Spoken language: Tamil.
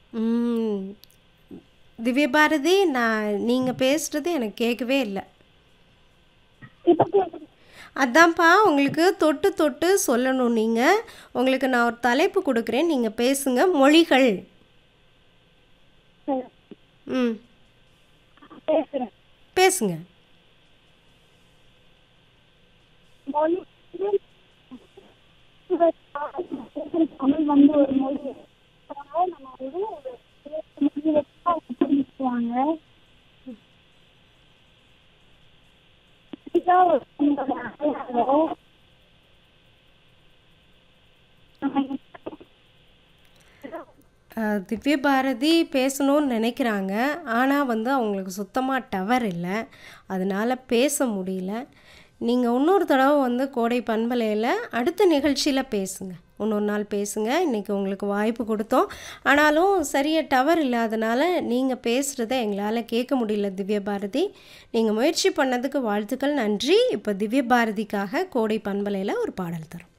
ம். திவ்யபாரதி, நான் நீங்க பேசுறது எனக்கு கேட்கவே இல்ல. இப்ப கேக்குது. அதான்ப்பா உங்களுக்கு தொட்டு தொட்டு சொல்லணும் நீங்க. உங்களுக்கு நான் ஒரு தலைப்பு குடுக்குறேன். நீங்க பேசுங்க. மொழிகள். சரி. ம். பேசுறேன். பேசுங்க. மொழி தமிழ் வந்து ஒரு மொழி. அதனால நம்ம வந்து ஒரு மொழி வச்சு அவங்க புரிஞ்சுக்குவாங்க. இதுதான் ஒரு நம்மளோட அடையாளம். நம்ம அ திவ்யபாரதி பேசணும்னு நெனைக்கிறாங்க. ஆனா வந்து அவங்களுக்கு சுத்தமா டவர் இல்ல. அதனால பேச முடியல. நீங்க இன்னொரு தடவ வந்து கோடை பண்பலையில அடுத்த நிகழ்ச்சியில பேசுங்க. இன்னொரு நாள் பேசுங்க. இன்னைக்கு உங்களுக்கு வாய்ப்பு குடுத்தோம். ஆனாலும் சரியா டவர் இல்லாதனால நீங்க பேசுறத எங்களால கேட்க முடியல திவ்யபாரதி. நீங்க முயற்சி பண்ணதுக்கு வாழ்த்துக்கள். நன்றி. இப்ப திவ்யபாரதிக்காக கோடை பண்பலையில ஒரு பாடல் தரோம்.